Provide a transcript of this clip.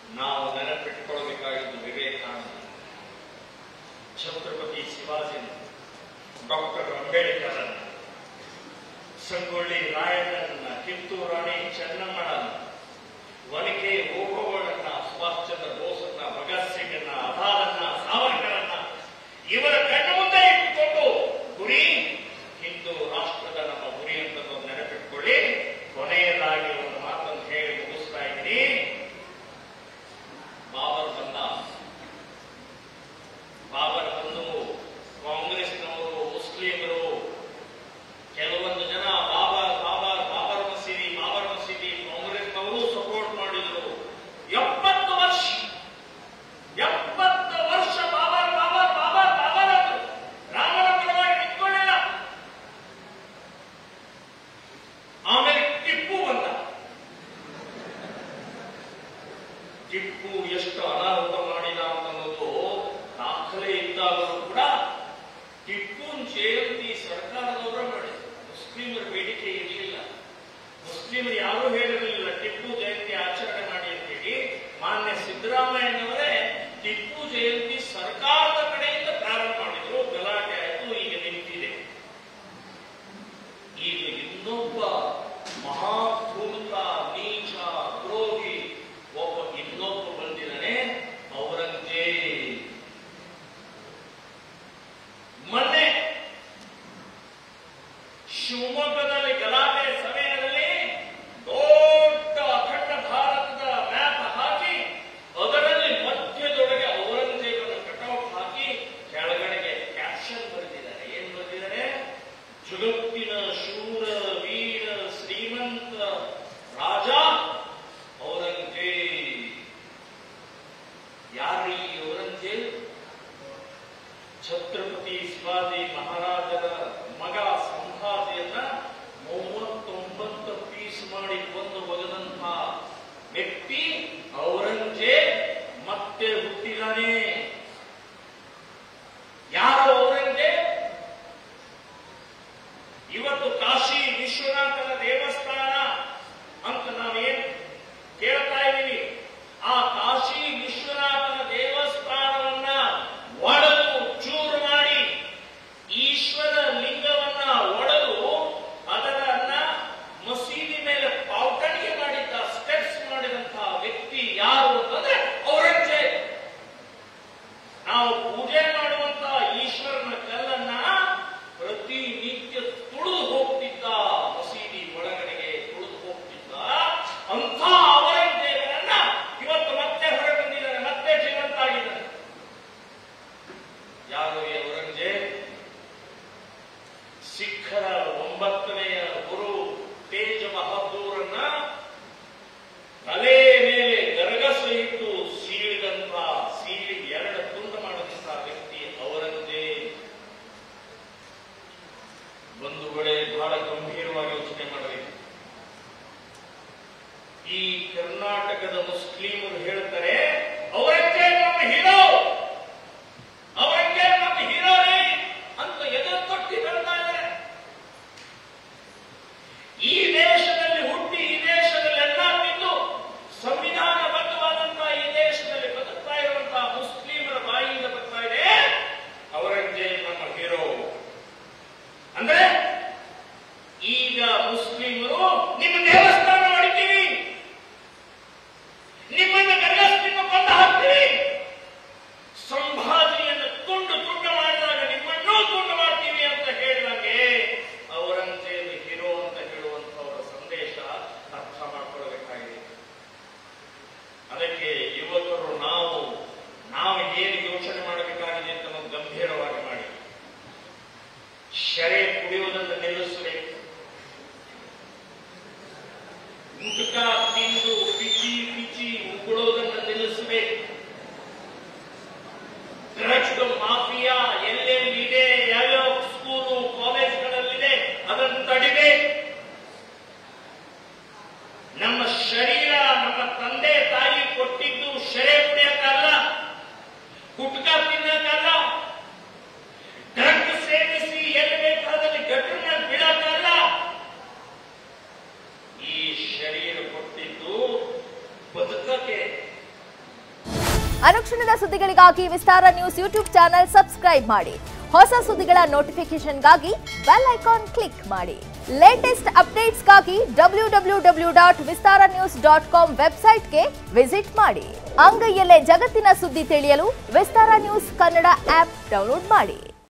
ನಾವು ನೆನಪಿಟ್ಟುಕೊಳ್ಳಬೇಕಾಗಿದ್ದು ವಿವೇಕಾನಂದ ಛತ್ರಪತಿ ಶಿವಾಜಿ ಡಾಕ್ಟರ್ ಅಂಬೇಡ್ಕರ್ ಸಂಗೊಳ್ಳಿ ರಾಯಣ್ಣನ ಕಿತ್ತೂರು ರಾಣಿ ಚೆನ್ನಮ್ಮನ ವನಿಕೆ ಓಬವ್ವನನ್ನ ಸುಭಾಷ್ ಚಂದ್ರ ಬೋಸನ್ನ ಭಗತ್ ಸಿಂಗನ್ನ ಅದಾಲನ್ನ ಸಾವರ್ಕರನ್ನ ಇವರ ಕಣ್ಣು ಮುಂದೆ ಇಟ್ಟುಕೊಂಡು ಗುರಿ ಹಿಂದೂ ರಾಷ್ಟ್ರದ ನಮ್ಮ ಗುರಿ ಅಂತ ನೆನಪಿಟ್ಕೊಳ್ಳಿ ಕೊನೆಯದಾಗಿ ಒಂದು ಮಾತನ್ನು ಹೇಳಿ ಮುಗಿಸ್ತಾ ಇದ್ದೀನಿ ಬಾಬರ್ ಬಂದ ಬಾಬರ್ ಬಂದು ಕಾಂಗ್ರೆಸ್ನವರು ಮುಸ್ಲಿಮರು ಕೆಲವೊಂದು ಜನ ಬಾಬರ್ ಬಾಬರ್ ಬಾಬರ್ ಮಸೀದಿ ಬಾಬರ್ ಮಸೀದಿ ಕಾಂಗ್ರೆಸ್ನವರು ಸಪೋರ್ಟ್ ಮಾಡಿದ್ರು ಎಪ್ಪತ್ತು ವರ್ಷ ಎಪ್ಪತ್ತು ವರ್ಷ ಬಾಬರ್ ಬಾಬರ್ ಬಾಬರ್ ಬಾಬರ್ ಅಂದ್ರು ರಾಮನ ಪರವಾಗಿ ನಿಂತ್ಕೊಳ್ಳಿಲ್ಲ ಆಮೇಲೆ ಟಿಪ್ಪು ಬಂದ ಟಿಪ್ಪು ಎಷ್ಟು ಅನಾಹುತ ಮಾಡಿದ ಅಂತನ್ನೋದು ದಾಖಲೆ ಇದ್ದಾಗಲೂ ಕೂಡ ಟಿಪ್ಪುನ್ ಜಯಂತಿ ಸರ್ಕಾರದವರ ಮಾಡಿದ್ರು ಮುಸ್ಲಿಮರ ಬೇಡಿಕೆ ಇರಲಿಲ್ಲ ಮುಸ್ಲಿಮರು ಯಾರೂ ಹೇಳಿರಲಿಲ್ಲ ಟಿಪ್ಪು ಜಯಂತಿ ಆಚರಣೆ ಮಾಡಿ ಅಂತೇಳಿ ಮಾನ್ಯ ಸಿದ್ದರಾಮಯ್ಯನವರೇ ಟಿಪ್ಪು ಜಯಂತಿ ಸರ್ಕಾರದ ಕಡೆಯಿಂದ ಪ್ರಾರಂಭ ಮಾಡಿದ್ರು ಗಲಾಟೆ ಆಯಿತು ಈಗ ನಿಂತಿದೆ ಈಗ ಇನ್ನೊಬ್ಬ ಮಹಾಭೂತ ನೀಚ ದ್ರೋಹಿ ಒಬ್ಬ ಇನ್ನೊಬ್ಬ ಬಂದಿದ್ದಾನೆ ಔರಂಗಜೇಬ್ ಮೊನ್ನೆ ಶಿವಮೊಗ್ಗದಲ್ಲಿ ಗಲಾಟೆ ಸಮಯದಲ್ಲಿ ದೊಡ್ಡ ಅಖಂಡ ಭಾರತದ ಮ್ಯಾಪ್ ಹಾಕಿ ಅದರಲ್ಲಿ ಮಧ್ಯದೊಳಗೆ ಔರಂಗಜೇಬನ ಕಟೌಟ್ ಹಾಕಿ ಕೆಳಗಡೆಗೆ ಕ್ಯಾಪ್ಷನ್ ಬರೆದಿದ್ದಾರೆ ಏನ್ ಬರೆದಿದ್ದಾರೆ ಜಗತ್ತಿನ ಶೂರ ವೀರ ಶ್ರೀಮಂತ ರಾಜ ಔರಂಗಜೇಬ್ ಯಾರು ಈ ಔರಂಗಜೇಬ್ ಛತ್ರಪತಿ ಶಿವಾಜಿ ಮಹಾರಾಜರ ಮಗ ಸಂಭಾಜಿಯನ್ನ ಮೂವತ್ತೊಂಬತ್ತು ಪೀಸ್ ಮಾಡಿ ಕೊಂದು ಒಗೆದಂತ ವ್ಯಕ್ತಿ ಔರಂಗಜೇಬ್ ಮತ್ತೆ ಹುಟ್ಟಿದಾನೆ ಯಾರು ಔರಂಗಜೇಬ್ ಇವತ್ತು ಕಾಶಿ ವಿಶ್ವನಾಥನ ದೇವಸ್ಥಾನ ಅಂತ ನಾವೇನ್ ಕೇಳ್ತಾ ಇದ್ದೀವಿ ಆ ಕಾಶಿ ವಿಶ್ವನಾಥನ ದೇವಸ್ಥಾನವನ್ನ ಒಡೆದು ಚೂರು ಮಾಡಿ ಈಶ್ವರ ಲಿಂಗವನ್ನ ಒಡೆದು ಅದರನ್ನ ಮಸೀದಿ ಮೇಲೆ ಪಾವಟಣಿಗೆ ಮಾಡಿದ್ದ ಸ್ಟೆಪ್ಸ್ ಮಾಡಿದಂತಹ ವ್ಯಕ್ತಿ ಯಾರು ಅಂತಂದ್ರೆ ಔರಂಗಜೇಬ್ ನಾವು ಪೂಜೆ ಮಾಡುವಂತ ಈಶ್ವರನ ಕಲ್ಲನ್ನ ಪ್ರತಿನಿತ್ಯ ತುಳಿದು ಹೋಗ್ತಿದ್ದ ಮಸೀದಿ ಒಳಗಡೆಗೆ ತುಳಿದು ಹೋಗ್ತಿದ್ದ ಅಂಥ ಔರಂಗಜೇಬನನ್ನ ಇವತ್ತು ಮತ್ತೆ ಹೊರ ಬಂದಿದ್ದಾನೆ ಮತ್ತೆ ಜೀವಂತ ಆಗಿದ್ದಾನೆ ಯಾರು ಈ ಔರಂಗಜೇಬ್ ಸಿಖ್ಖರ ಒಂಬತ್ತನೆಯ ಗುರು ತೇಜ ಬಹದ್ದೂರನ್ನ ತಲೆ ಮೇಲೆ ಗರಗಸ ಇಟ್ಟು ಸೀಳಿದಂತ ಸೀಳಿ ಎರಡು ತುಂಡು ಮಾಡಿದಂತ ವ್ಯಕ್ತಿ ಔರಂಗಜೇಬ್ ಒಂದು ವೇಳೆ ಬಹಳ ಗಂಭೀರವಾಗಿ ಯೋಚನೆ ಮಾಡಬೇಕು ಈ ಕರ್ನಾಟಕದ ಮುಸ್ಲಿಮರು ಹೇಳ್ತಾರೆ ಔರಂಗಜೇಬ್ ನಮ್ಮ ಹೀರೋ ಔರಂಗಜೇಬ್ ನಮ್ಮ ಹೀರೋನೇ ಅಂತ ಎದುರು ಕೊಟ್ಟಿ ಬರ್ತಾ ಇದ್ದಾರೆ ಈ ದೇಶದಲ್ಲಿ ಹುಟ್ಟಿ ಈ ದೇಶದಲ್ಲಿ ಎಲ್ಲ ತಿಂದು ಸಂವಿಧಾನಬದ್ಧವಾದಂತಹ ಈ ದೇಶದಲ್ಲಿ ಬದುಕ್ತಾ ಇರುವಂತಹ ಮುಸ್ಲಿಮರ ಬಾಯಿಯಿಂದ ಬರ್ತಾ ಇದೆ ಔರಂಗಜೇಬ್ ನಮ್ಮ ಹೀರೋ ಅಂದ್ರೆ ಈಗ ಮುಸ್ಲಿಮರು ನಿಮ್ಮ ದೇವಸ್ಥಾನ ಹೊಡಿತೀವಿ ನಿಮ್ಮನ್ನು ಗರ್ಗಸ್ ನಿಮ್ಮ ಕೊಂದು ಹಾಕ್ತೀವಿ ಸಂಭಾಜಿಯನ್ನು ತುಂಡು ತುಂಡು ಮಾಡಿದಾಗ ನಿಮ್ಮನ್ನೂ ತುಂಡು ಮಾಡ್ತೀವಿ ಅಂತ ಹೇಳಿದಂಗೆ ಔರಂಗಜೇಬ್ ಹೀರೋ ಅಂತ ಹೇಳುವಂತವರ ಸಂದೇಶ ಅರ್ಥ ಮಾಡ್ಕೊಳ್ಬೇಕಾಗಿದೆ ಅದಕ್ಕೆ ಯುವಕರು ನಾವು ನಾವು ಏನು ಯೋಚನೆ ಮಾಡಬೇಕಾಗಿದೆ ಅಂತ ನಾವು ಗಂಭೀರವಾಗಿ ಮಾಡಿ ಶರೆ ಕುಡಿಯುವುದನ್ನು ನಿಲ್ಲಿಸಬೇಕು ಗುಟ್ಕ ತಿಂದು ಪಿಚಿ ಪಿಚಿ ಉಗುಳೋದನ್ನು ನಿಲ್ಲಿಸಬೇಕು ಡ್ರಗ್ಸ್ ಮಾಫಿಯಾ ಎಲ್ಲೆಲ್ಲಿದೆ ಯಾವ್ಯಾವ ಸ್ಕೂಲು ಕಾಲೇಜ್ಗಳಲ್ಲಿದೆ ಅದನ್ನು ತಡಿಬೇಕು ನಮ್ಮ ಶರೀರ ನಮ್ಮ ತಂದೆ ತಾಯಿ ಕೊಟ್ಟಿದ್ದು ಶರೆ ಕುಡಿಯಕ್ಕಲ್ಲ ಗುಟ್ಕ ತಿನ್ನಕ್ಕಲ್ಲ ಡ್ರಗ್ ಸೇವಿಸಿ ಎಲ್ಲಿ ಬೇಕಾದಲ್ಲಿ ಗಟ್ಟರನ್ನ ಬೀಳಕ್ಕಲ್ಲ ಈ ಶರೀರ ಕೊಟ್ಟಿದ್ದು ಬದುಕಕ್ಕೆ ಅನುಕ್ಷಣದ ಸುದ್ದಿಗಳಿಗಾಗಿ Vistara news YouTube channel subscribe ಮಾಡಿ ಹೊಸ ಸುದ್ದಿಗಳ ನೋಟಿಫಿಕೇಶನ್ಗಾಗಿ ಬೆಲ್ ಐಕಾನ್ ಕ್ಲಿಕ್ ಮಾಡಿ ಲೇಟೆಸ್ಟ್ ಅಪ್ಡೇಟ್ಸ್ಗಾಗಿ W W W dot Vistara news dot com ವೆಬ್ಸೈಟ್ಗೆ ವಿಸಿಟ್ ಮಾಡಿ ಅಂಗೈಯಲ್ಲೇ ಜಗತ್ತಿನ ಸುದ್ದಿ ತಿಳಿಯಲು Vistara news Kannada app download ಮಾಡಿ